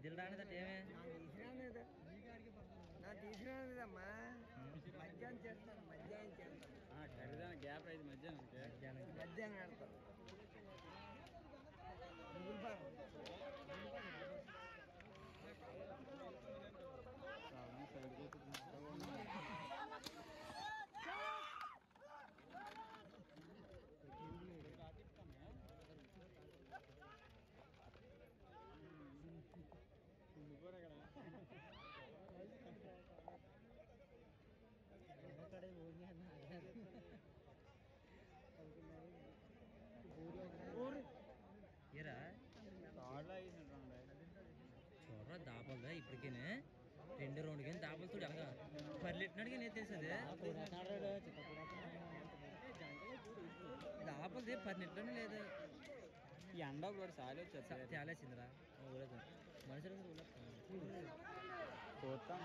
మధ్యలో రానిదట ఏమే నా తీసుకురానిదమ్మా మధ్యాహ్నం చేస్తాను మధ్యాహ్నం చేస్తాను గ్యాప్ అయితే మధ్యాహ్నం మధ్యాహ్నం ఆడతాను ముగ్గురు ఏరా చూడరా దాపలదా ఇప్పటికేనే రెండు రౌండ్ కానీ దాపలు చూడు అనగా పరిలెట్టినాడు నేను తెలిసేది దాపలది పరినెట్లోనే లేదు ఎండ కూడా సాలి వచ్చేది తేలేసిందిరా ఊరేదు మనుషులు చూస్తాం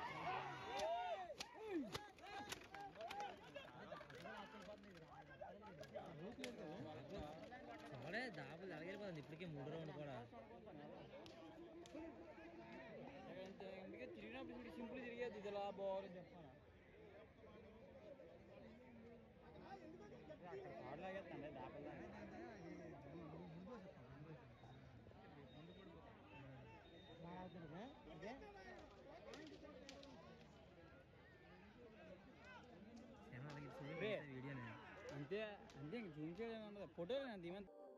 చూడే దాపలు అలగిరిపోతుంది ఇప్పటికే మూడు రౌండ్ కూడా అందుకే తిరిగినప్పుడు చూడు సింపుల్ తిరిగేది ఇది ఇలా బాగుంది చెప్పాను ఆడలాగేస్తాండి దాపల్లా సినిమా అలాగే రే. వీడియోనే అంతే అంతే ఇంక చూపించేది ఉండదు ఫోటోలు నేను దిమంత